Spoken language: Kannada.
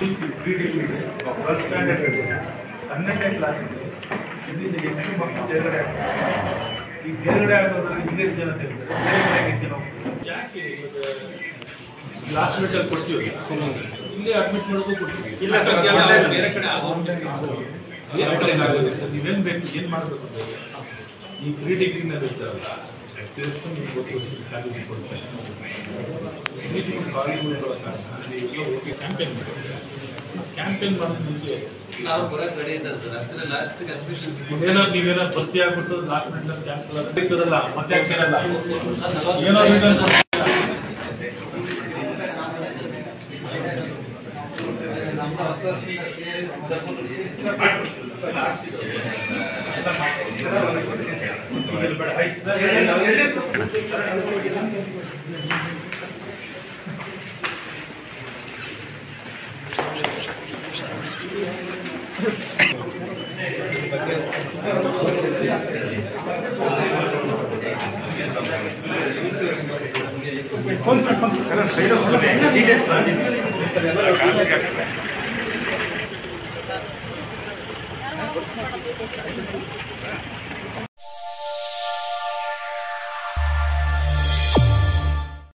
ಫಸ್ಟ್ ಸ್ಟ್ಯಾಂಡರ್ಡ್ ಹನ್ನೆರಡನೇ ಕ್ಲಾಸ್ ಇದರಿಂದ ಎಷ್ಟು ಮಕ್ಕಳು ತೇರ್ಗಡೆ ಆಗ್ತಾರೆ ಈ ತೇರ್ಗಡೆ ಆಗೋದ್ರಲ್ಲಿ ಹಿಂದೆ ಜನ ತೇರ್ತಾರೆ ತೇರ್ಗಡೆ ಜನ ಹೋಗ್ತಾರೆ. ಯಾಕೆ ಲಾಸ್ಟ್ ಮಿನಿಟಲ್ಲಿ ಕೊಡ್ತೀವಿ ಇಲ್ಲೇ ಅಡ್ಮಿಟ್ ಮಾಡೋದು ಕೊಡ್ತೀವಿ ಇಲ್ಲ ಸರ್, ಎಲ್ಲ ಬೇರೆ ಕಡೆ ಆಗೋಗ್ಬಿಟ್ಟಿದೆ. ಏನು ಕಡೆ ಆಗೋದಿಲ್ಲ ನೀವೇನು ಬೇಕು ಏನು ಮಾಡಬೇಕು ಅಂತ ಹೇಳಿ. ಈ ಪ್ರೀ ಡಿಗ್ರಿನಲ್ಲಿ ಇರ್ತಾರಲ್ಲ ಸೇರ್ಸ್ಕೊಂಡು ನಿಮ್ಗೆ ಗೊತ್ತು ಕಾಲೇಜ್ ಕೊಡ್ತಾರೆ ನೀತಿಗಳು ಕಾಲೇಜುಗಳ ಕಾರಣ ಎಲ್ಲ ಹೋಗಿ ಕ್ಯಾಂಪೇನ್ ಮಾಡ್ತಾರೆ ಕ್ಯಾಂಪೇನ್ ಮಾಡೋದು ನಿಮಗೆ ನಾವು ಬರೋಕ್ ರೆಡಿ ಇದ್ದಾರೆ ಸರ್ ಅಷ್ಟೇ ಲಾಸ್ಟ್ ಕನ್ಫ್ಯೂಷನ್ ಏನೋ ನೀವೇನೋ ಭರ್ತಿ ಆಗ್ಬಿಟ್ಟು ಲಾಸ್ಟ್ ಮಿನಿಟ್ ಕ್ಯಾನ್ಸಲ್ ಆಗ್ತದಲ್ಲ ಮತ್ತೆ ಯಾಕೆ ಸೇರಲ್ಲ ಏನೋ reason ಕೊಡ್ತೀರಾ?